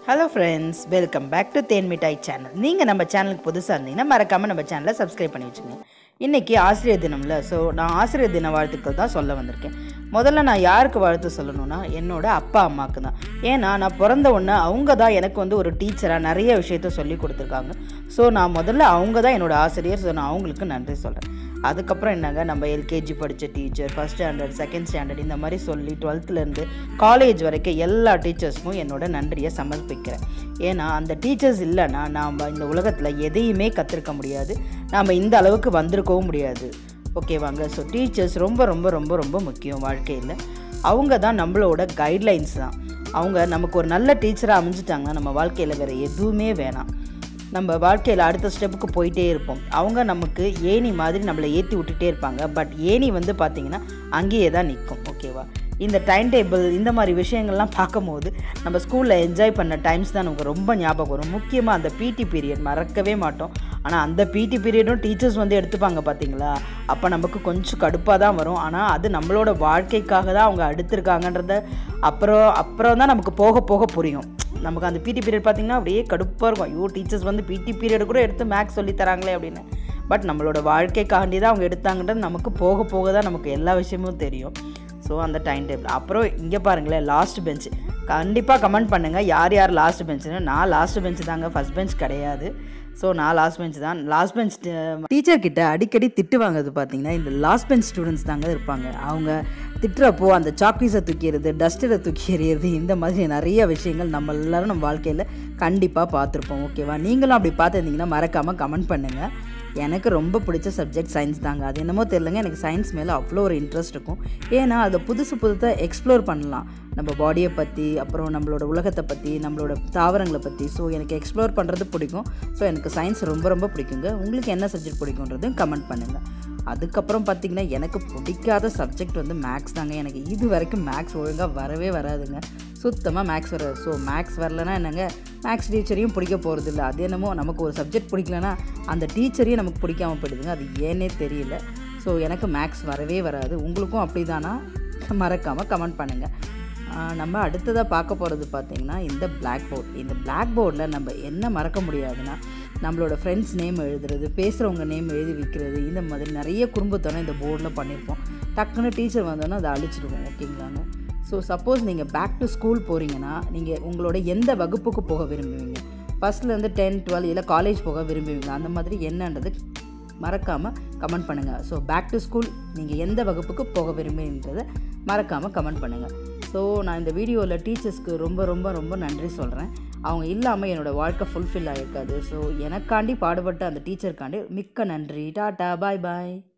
hello friends welcome back to Then Mittai channel நீங்கள் நம்ம சேனலுக்கு புதுசாக இருந்தீங்கன்னா மறக்காமல் நம்ம சேனலை சப்ஸ்கிரைப் பண்ணி வச்சுக்கோங்க இன்றைக்கி ஆசிரியர் தினம்ல ஸோ நான் ஆசிரியர் தின வாழ்த்துக்கள் தான் சொல்ல வந்திருக்கேன் முதல்ல நான் யாருக்கு வாழ்த்து சொல்லணும்னா என்னோட அப்பா அம்மாவுக்கு தான் ஏன்னா நான் பிறந்த உடனே அவங்க தான் எனக்கு வந்து ஒரு டீச்சராக நிறைய விஷயத்த சொல்லி கொடுத்துருக்காங்க ஸோ நான் முதல்ல அவங்க தான் என்னோட ஆசிரியர் ஸோ நான் அவங்களுக்கு நன்றி சொல்கிறேன் அதுக்கப்புறம் என்னங்க நம்ம எல்கேஜி படித்த teacher first standard second standard இந்த மாதிரி சொல்லி டுவெல்த்துலேருந்து காலேஜ் வரைக்கும் எல்லா டீச்சர்ஸ்க்கும் என்னோட நன்றியை சமர்ப்பிக்கிறேன் ஏன்னா அந்த டீச்சர்ஸ் இல்லைன்னா நாம் இந்த உலகத்தில் எதையுமே கற்றுருக்க முடியாது நாம் இந்த அளவுக்கு வந்திருக்கவும் முடியாது ஓகேவாங்க ஸோ டீச்சர்ஸ் ரொம்ப ரொம்ப ரொம்ப ரொம்ப முக்கியம் வாழ்க்கையில் அவங்க தான் நம்மளோட கைட்லைன்ஸ் தான் அவங்க நமக்கு ஒரு நல்ல டீச்சராக அமைஞ்சிட்டாங்கன்னா நம்ம வாழ்க்கையில் வேறு எதுவுமே வேணாம் நம்ம வாழ்க்கையில் அடுத்த ஸ்டெப்புக்கு போயிட்டே இருப்போம் அவங்க நமக்கு ஏணி மாதிரி நம்மளை ஏற்றி விட்டுட்டே இருப்பாங்க பட் ஏணி வந்து பார்த்திங்கன்னா அங்கேயே தான் நிற்கும் ஓகேவா இந்த டைம் டேபிள் இந்த மாதிரி விஷயங்கள்லாம் பார்க்கும்போது நம்ம ஸ்கூலில் என்ஜாய் பண்ண டைம்ஸ் தான் நமக்கு ரொம்ப ஞாபகம் வரும் முக்கியமாக அந்த பிடி பீரியட் மறக்கவே மாட்டோம் ஆனால் அந்த பிடி பீரியடும் டீச்சர்ஸ் வந்து எடுத்துப்பாங்க பார்த்தீங்களா அப்போ நமக்கு கொஞ்சம் கடுப்பாக தான் வரும் ஆனால் அது நம்மளோட வாழ்க்கைக்காக தான் அவங்க எடுத்திருக்காங்கன்றத அப்புறம் அப்புறம் தான் நமக்கு போக போக புரியும் நமக்கு அந்த பிடி பீரியட் பார்த்திங்கன்னா அப்படியே கடுப்பாக இருக்கும் ஐயோ டீச்சர்ஸ் வந்து பிடி பீரியட் கூட எடுத்து மேக்ஸ் சொல்லி தராங்களே அப்படின்னு பட் நம்மளோட வாழ்க்கைக்காண்டி தான் அவங்க எடுத்தாங்கன்றது நமக்கு போக போக தான் நமக்கு எல்லா விஷயமும் தெரியும் ஸோ அந்த டைம் டேபிள் அப்புறம் இங்கே பாருங்களேன் லாஸ்ட் பெஞ்ச் கண்டிப்பாக கமெண்ட் பண்ணுங்கள் யார் யார் லாஸ்ட் பெஞ்சுன்னு நான் லாஸ்ட் பெஞ்ச் தாங்க ஃபஸ்ட் பெஞ்ச் கிடையாது ஸோ நான் லாஸ்ட் பெஞ்ச் தான் லாஸ்ட் பெஞ்ச் டீச்சர் கிட்ட அடிக்கடி திட்டு வாங்குறது பார்த்தீங்கன்னா இந்த லாஸ்ட் பெஞ்ச் ஸ்டூடெண்ட்ஸ் தாங்க இருப்பாங்க அவங்க திட்டுறப்போ அந்த சாக்பீஸை தூக்கி எறியது டஸ்டரை தூக்கி எறியது இந்த மாதிரி நிறைய விஷயங்கள் நம்ம எல்லாரும் நம்ம வாழ்க்கையில் கண்டிப்பாக பார்த்துருப்போம் ஓகேவா நீங்களும் அப்படி பார்த்துருந்தீங்கன்னா மறக்காமல் கமெண்ட் பண்ணுங்கள் எனக்கு ரொம்ப பிடிச்ச சப்ஜெக்ட் சயின்ஸ் தாங்க அது என்னமோ தெரிலங்க எனக்கு சயின்ஸ் மேலே அவ்வளோ ஒரு இன்ட்ரெஸ்ட் இருக்கும் ஏன்னா அதை புதுசு புதுசாக எக்ஸ்ப்ளோர் பண்ணலாம் நம்ம பாடியை பற்றி அப்புறம் நம்மளோட உலகத்தை பற்றி நம்மளோட தாவரங்களை பற்றி ஸோ எனக்கு எக்ஸ்ப்ளோர் பண்ணுறது பிடிக்கும் ஸோ எனக்கு சயின்ஸ் ரொம்ப ரொம்ப பிடிக்குங்க உங்களுக்கு என்ன சப்ஜெக்ட் பிடிக்குன்றதையும் கமெண்ட் பண்ணுங்கள் அதுக்கப்புறம் பார்த்திங்கன்னா எனக்கு பிடிக்காத சப்ஜெக்ட் வந்து மேக்ஸ் தாங்க எனக்கு இது வரைக்கும் மேக்ஸ் ஒழுங்காக வரவே வராதுங்க சுத்தமாக மேக்ஸ் வராது ஸோ மேக்ஸ் வரலன்னா என்னங்க மேக்ஸ் டீச்சரையும் பிடிக்க போகிறது இல்லை அது என்னமோ நமக்கு ஒரு சப்ஜெக்ட் பிடிக்கலனா அந்த டீச்சரையும் நமக்கு பிடிக்காம போயிடுதுங்க அது ஏன்னே தெரியல ஸோ எனக்கு மேக்ஸ் வரவே வராது உங்களுக்கும் அப்படி தானா மறக்காமல் கமெண்ட் பண்ணுங்கள் நம்ம அடுத்ததாக பார்க்க போகிறது பார்த்திங்கன்னா இந்த பிளாக் போர்ட் இந்த பிளாக் போர்டில் நம்ம என்ன மறக்க முடியாதுன்னா நம்மளோட ஃப்ரெண்ட்ஸ் நேம் எழுதுறது பேசுகிறவங்க நேம் எழுதி வைக்கிறது இந்த மாதிரி நிறைய குடும்பத்தோட இந்த போர்டில் பண்ணியிருப்போம் டக்குன்னு டீச்சர் வந்தோன்னா அதை அழிச்சிடுவோம் ஓகேங்களாங்க ஸோ சப்போஸ் நீங்கள் பேக் டு ஸ்கூல் போகிறீங்கன்னா நீங்கள் உங்களோட எந்த வகுப்புக்கு போக விரும்புவீங்க ஃபஸ்ட்லேருந்து டென் டுவெல் இல்லை காலேஜ் போக விரும்புவீங்க அந்த மாதிரி என்னன்றது மறக்காமல் கமெண்ட் பண்ணுங்கள் ஸோ பேக் டு ஸ்கூல் நீங்கள் எந்த வகுப்புக்கு போக விரும்புகிறத மறக்காமல் கமெண்ட் பண்ணுங்கள் ஸோ நான் இந்த வீடியோவில் டீச்சர்ஸ்க்கு ரொம்ப ரொம்ப ரொம்ப நன்றி சொல்கிறேன் அவங்க இல்லாமல் என்னோடய வாழ்க்கை ஃபுல்ஃபில் ஆகிருக்காது ஸோ எனக்காண்டி பாடுபட்ட அந்த டீச்சருக்காண்டி மிக்க நன்றி டாட்டா பாய் பாய்